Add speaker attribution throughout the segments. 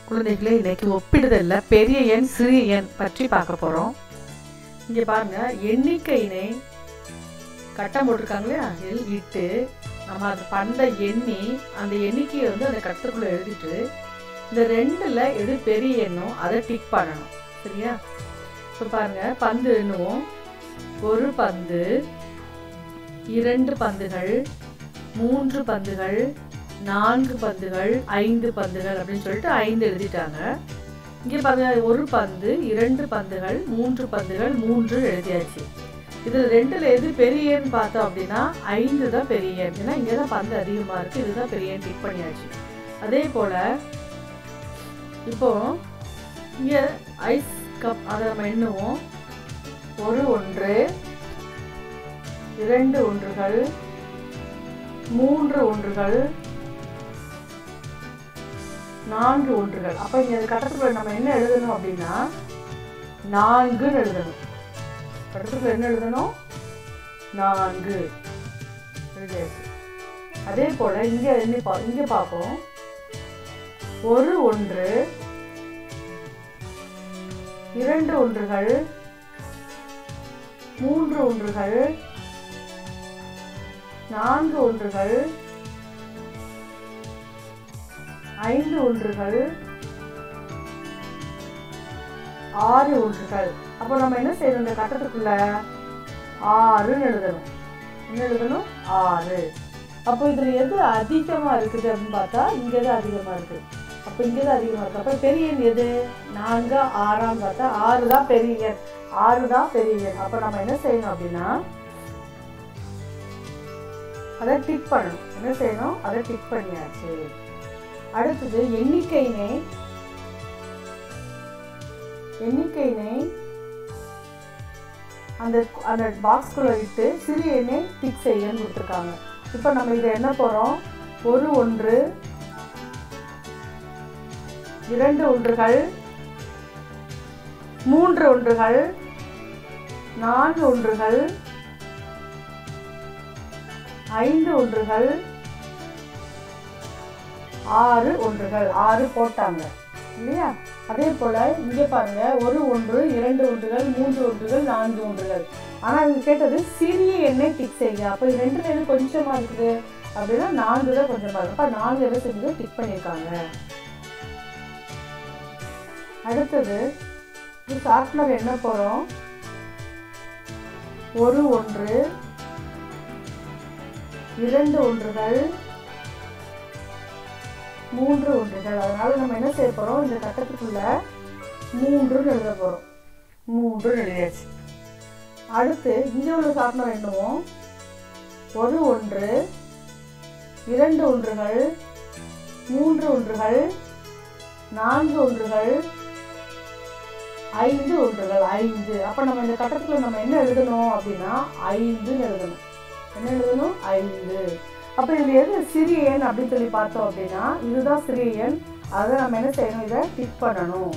Speaker 1: குழந்தைகளே இன்னைக்கு ஒப்பிடுதல்ல பெரிய எண் சிறிய எண் பற்றி பார்க்க போறோம் இங்க பாருங்க எண்ணிக்கையினை கட்டம் போட்டிருக்காங்க இல்லையா எல் இட்டு நம்ம அது பண்ட எண்ணி அந்த எண்ணிக்கையை வந்து அந்த கட்டத்துக்குள்ள எழுதிட்டு இந்த ரெண்டுல எது பெரிய எண்ணோ அதை டிக் பண்ணணும் சரியா இப்போ பாருங்க பந்து எண்ணுவோம் ஒரு பந்து இரண்டு பந்துகள் மூன்று பந்துகள் நான்கு பந்துகள் ஐந்து பந்துகள் அப்படின்னு சொல்லிட்டு ஐந்து எழுதிட்டாங்க இங்கே பாருங்க ஒரு பந்து இரண்டு பந்துகள் மூன்று பந்துகள் மூன்று எழுதியாச்சு இதில் ரெண்டில் எது பெரிய எண் பார்த்தோம் அப்படின்னா ஐந்து தான் பெரிய எண் ஏன்னா இங்கே தான் பந்து அதிகமாக இருக்குது இதுதான் பெரிய எண் டிக் பண்ணியாச்சு அதே போல் இப்போ இங்கே ஐஸ் கப் அதை நம்ம எண்ணுவோம் ஒரு ஒன்று இரண்டு ஒன்றுகள் மூன்று ஒன்றுகள் நான்கு ஒன்றுகள் அப்போ இங்கே கட்டத்துக்குள்ள நம்ம என்ன எழுதணும் அப்படின்னா நான்குன்னு எழுதணும் கட்டத்துக்குள்ள என்ன எழுதணும் நான்கு எழுதியாச்சு அதே போல் இங்கே எண்ணி பா இங்கே பார்ப்போம் ஒரு ஒன்று இரண்டு ஒன்றுகள் மூன்று ஒன்றுகள் நான்கு ஒன்றுகள் ஐந்து ஒன்றுகள் ஆறு ஒன்றுகள் அப்போ நம்ம என்ன செய்யணும் இந்த கட்டத்துக்குள்ள ஆறுன்னு எழுதணும் என்ன எழுதணும் ஆறு அப்போ இதில் எது அதிகமாக இருக்குது அப்படின்னு பார்த்தா இங்கே தான் அதிகமாக இருக்குது அப்போ இங்கே தான் அதிகமாக இருக்குது அப்போ பெரிய எண் எது நான்கு ஆறான்னு பார்த்தா ஆறு தான் பெரிய எண் ஆறு தான் பெரிய எண் அப்போ நம்ம என்ன செய்யணும் அப்படின்னா அதை டிக் பண்ணணும் என்ன செய்யணும் அதை டிக் பண்ணியாச்சு அடுத்தது எண்ணிக்கையினை எண்ணிக்கையினை அந்த அந்த பாக்ஸ்குள்ள விட்டு சிறிய எண்ணை டிக் செய்யன்னு கொடுத்துருக்காங்க இப்போ நம்ம இதை என்ன போகிறோம் ஒரு ஒன்று இரண்டு ஒன்றுகள் மூன்று ஒன்றுகள் நான்கு ஒன்றுகள் ஐந்து ஒன்றுகள் ஆறு ஒன்றுகள் ஆறு போட்டாங்க இல்லையா அதே போல இங்கே பாருங்க ஒரு ஒன்று இரண்டு ஒன்றுகள் மூன்று ஒன்றுகள் நான்கு ஒன்றுகள் ஆனால் இவங்க கேட்டது சிறிய எண்ணெய் டிக் செய்யுங்க அப்போ இது ரெண்டு எது கொஞ்சமாக இருக்குது அப்படின்னா நான்கு தான் கொஞ்சமாக இருக்கு அப்போ நான்கு எதை செஞ்சு டிக் பண்ணியிருக்காங்க அடுத்தது இது ஷார்ப்னர் என்ன போகிறோம் ஒரு ஒன்று இரண்டு ஒன்றுகள் மூன்று ஒன்றுகள் அதனால நம்ம என்ன செய்ய போறோம் இந்த கட்டத்துக்குள்ள மூன்றுன்னு எழுத போறோம் மூன்று எழுதியாச்சு அடுத்து இங்கே உள்ள சாப்பிடம் எண்ணுவோம் ஒரு ஒன்று இரண்டு ஒன்றுகள் மூன்று ஒன்றுகள் நான்கு ஒன்றுகள் ஐந்து ஒன்றுகள் ஐந்து அப்போ நம்ம இந்த கட்டத்தில் நம்ம என்ன எழுதணும் அப்படின்னா ஐந்துன்னு எழுதணும் என்ன எழுதணும் ஐந்து அப்போ இது எது சிறிய எண் அப்படின்னு சொல்லி பார்த்தோம் அப்படின்னா இதுதான் சிறிய எண் அதை நம்ம என்ன செய்யணும் இதை டிக் பண்ணணும்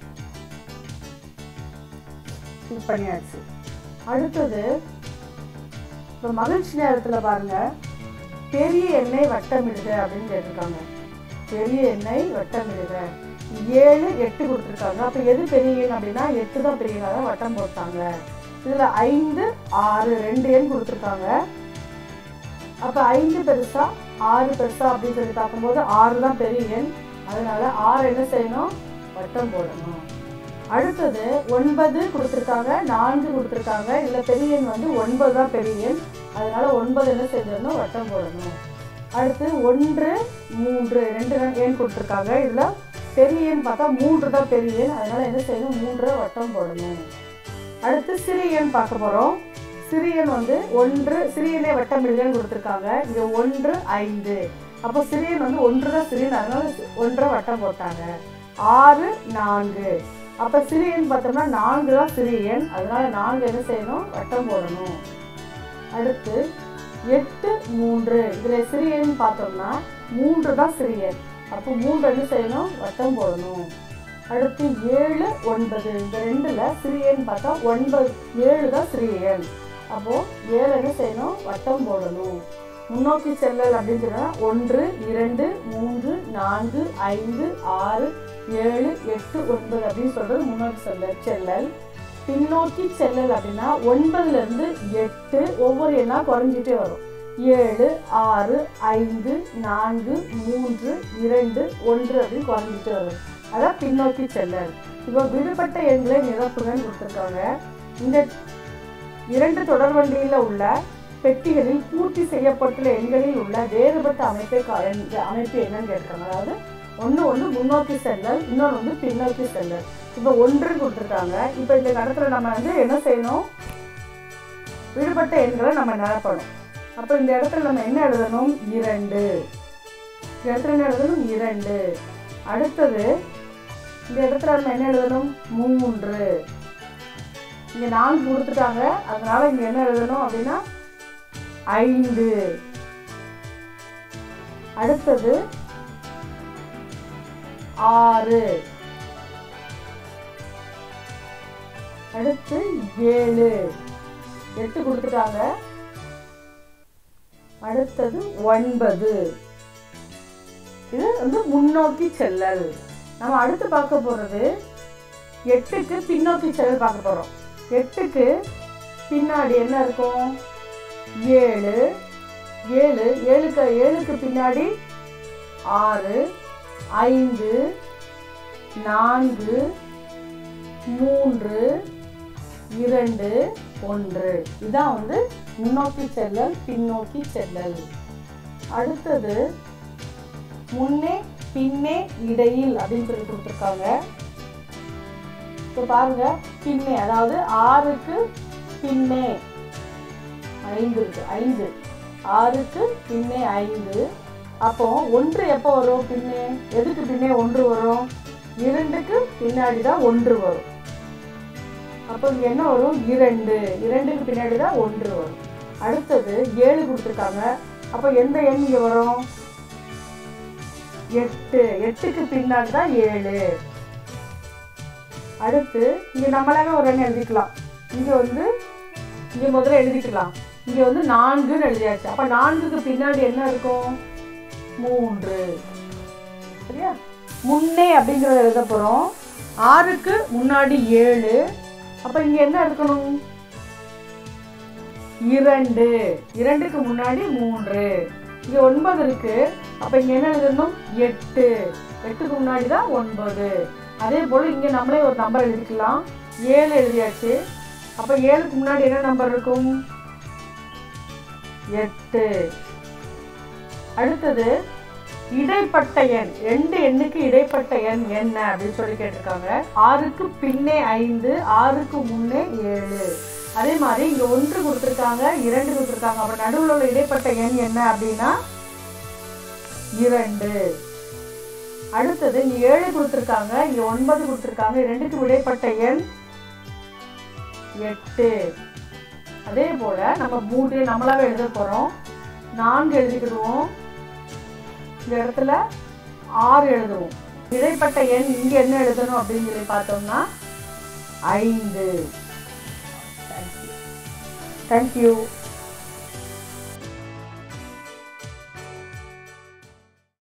Speaker 1: டிக் பண்ணியாச்சு அடுத்தது இப்போ மகிழ்ச்சி நேரத்தில் பாருங்க பெரிய எண்ணெய் வட்டமிடுக அப்படின்னு கேட்டிருக்காங்க பெரிய எண்ணெய் வட்டமிடுக ஏழு எட்டு கொடுத்துருக்காங்க அப்போ எது பெரிய எண் அப்படின்னா எட்டு தான் பெரிய எண் அதான் வட்டம் போட்டாங்க இதில் ஐந்து ஆறு ரெண்டு எண் கொடுத்துருக்காங்க அப்போ ஐந்து பெருசா ஆறு பெருசா அப்படின்னு சொல்லி பார்க்கும்போது ஆறு தான் பெரிய எண் அதனால ஆறு என்ன செய்யணும் வட்டம் போடணும் அடுத்தது ஒன்பது கொடுத்துருக்காங்க நான்கு கொடுத்துருக்காங்க இதில் பெரிய எண் வந்து ஒன்பது தான் பெரிய எண் அதனால ஒன்பது என்ன செஞ்சிடணும் வட்டம் போடணும் அடுத்து ஒன்று மூன்று ரெண்டு எண் கொடுத்துருக்காங்க இதில் பெரிய எண் பார்த்தா மூன்று தான் பெரிய எண் அதனால என்ன செய்யணும் மூன்று வட்டம் போடணும் அடுத்து சிறிய எண் பார்க்க போகிறோம் சிறியன் வந்து ஒன்று சிறியனே வட்டமிடுகன்னு கொடுத்துருக்காங்க இங்கே ஒன்று ஐந்து அப்போ சிறியன் வந்து ஒன்று தான் சிறியன் அதனால ஒன்றை வட்டம் போட்டாங்க ஆறு நான்கு அப்போ சிறியன் பார்த்தோம்னா நான்கு தான் சிறியன் அதனால நான்கு என்ன செய்யணும் வட்டம் போடணும் அடுத்து எட்டு மூன்று இதில் சிறியன் பார்த்தோம்னா மூன்று தான் சிறியன் அப்போ மூன்று என்ன செய்யணும் வட்டம் போடணும் அடுத்து ஏழு ஒன்பது இந்த ரெண்டுல சிறியன் பார்த்தா ஒன்பது ஏழு தான் சிறியன் அப்போ ஏழு என்ன செய்யணும் வட்டம் போடணும் முன்னோக்கி செல்லல் அப்படின்னு சொன்னா ஒன்று இரண்டு மூன்று நான்கு ஐந்து ஆறு ஏழு எட்டு ஒன்பது அப்படின்னு சொல்றது முன்னோக்கி செல்ல செல்லல் பின்னோக்கி செல்லல் அப்படின்னா ஒன்பதுல இருந்து எட்டு ஒவ்வொரு எண்ணா குறைஞ்சிட்டே வரும் ஏழு ஆறு ஐந்து நான்கு மூன்று இரண்டு ஒன்று அப்படின்னு குறைஞ்சிட்டே வரும் அதான் பின்னோக்கி செல்லல் இப்போ விடுபட்ட எண்களை நிரப்புகன்னு கொடுத்துருக்காங்க இந்த இரண்டு தொடர்வண்டியில் உள்ள பெட்டிகளில் பூர்த்தி செய்யப்பட்டுள்ள எண்களில் உள்ள வேறுபட்ட அமைப்பை கா- எண்- அமைப்பு என்னன்னு கேட்குறாங்க அதாவது ஒன்று வந்து முன்னோக்கி செல்லல் இன்னொன்று வந்து பின்னோக்கி செல்லல் இப்போ ஒன்று கொடுத்துருக்காங்க இப்போ இந்த இடத்துல நம்ம வந்து என்ன செய்யணும் விடுபட்ட எண்களை நம்ம நிரப்பணும் அப்போ இந்த இடத்துல நம்ம என்ன எழுதணும் இரண்டு இந்த இடத்துல என்ன எழுதணும் இரண்டு அடுத்தது இந்த இடத்துல நம்ம என்ன எழுதணும் மூன்று இங்க நான்கு கொடுத்துட்டாங்க அதனால இங்க என்ன எழுதணும் அப்படின்னா ஐந்து அடுத்தது ஆறு அடுத்து ஏழு எட்டு கொடுத்துட்டாங்க அடுத்தது ஒன்பது இது வந்து முன்னோக்கி செல்லல் நம்ம அடுத்து பார்க்க போறது எட்டுக்கு பின்னோக்கி செல்லல் பார்க்க போறோம் எட்டுக்கு பின்னாடி என்ன இருக்கும் ஏழு ஏழு ஏழுக்கு ஏழுக்கு பின்னாடி ஆறு ஐந்து நான்கு மூன்று இரண்டு ஒன்று இதான் வந்து முன்னோக்கி செல்லல் பின்னோக்கி செல்லல் அடுத்தது முன்னே பின்னே இடையில் அப்படின்னு சொல்லி கொடுத்துருக்காங்க இப்போ பாருங்க பின்னே அதாவது ஆறுக்கு பின்னே ஐந்து இருக்கு ஐந்து ஆறுக்கு பின்னே ஐந்து அப்போ ஒன்று எப்போ வரும் பின்னே எதுக்கு பின்னே ஒன்று வரும் இரண்டுக்கு பின்னாடி தான் ஒன்று வரும் அப்போ இங்க என்ன வரும் இரண்டு இரண்டுக்கு பின்னாடி தான் ஒன்று வரும் அடுத்தது ஏழு கொடுத்துருக்காங்க அப்போ எந்த எண் இங்க வரும் எட்டு எட்டுக்கு பின்னாடி தான் ஏழு அடுத்து இங்க நம்மளாக ஒரு எண் எழுதிக்கலாம் இங்க வந்து இங்க முதல்ல எழுதிக்கலாம் இங்க வந்து நான்குன்னு எழுதியாச்சு அப்ப நான்குக்கு பின்னாடி என்ன இருக்கும் மூன்று சரியா முன்னே அப்படிங்கறத எழுத போறோம் ஆறுக்கு முன்னாடி ஏழு அப்ப இங்க என்ன இருக்கணும் இரண்டு இரண்டுக்கு முன்னாடி மூன்று இங்க ஒன்பது இருக்கு அப்ப இங்க என்ன எழுதணும் எட்டு எட்டுக்கு முன்னாடி தான் ஒன்பது அதே போல இங்க நம்மளே ஒரு நம்பர் எழுதிக்கலாம் ஏழு எழுதியாச்சு அப்ப ஏழுக்கு முன்னாடி என்ன நம்பர் இருக்கும் எட்டு அடுத்தது இடைப்பட்ட எண் ரெண்டு எண்ணுக்கு இடைப்பட்ட எண் என்ன அப்படின்னு சொல்லி கேட்டிருக்காங்க ஆறுக்கு பின்னே ஐந்து ஆறுக்கு முன்னே ஏழு அதே மாதிரி இங்க ஒன்று கொடுத்துருக்காங்க இரண்டு கொடுத்துருக்காங்க அப்ப நடுவில் உள்ள இடைப்பட்ட எண் என்ன அப்படின்னா இரண்டு அடுத்தது இங்க ஏழு கொடுத்துருக்காங்க இங்க ஒன்பது கொடுத்துருக்காங்க ரெண்டுக்கும் இடைப்பட்ட எண் எட்டு அதே போல நம்ம மூன்று நம்மளாவே எழுத போறோம் நான்கு எழுதிக்கிடுவோம் இந்த இடத்துல ஆறு எழுதுவோம் இடைப்பட்ட எண் இங்க என்ன எழுதணும் அப்படின்னு சொல்லி பார்த்தோம்னா ஐந்து தேங்க்யூ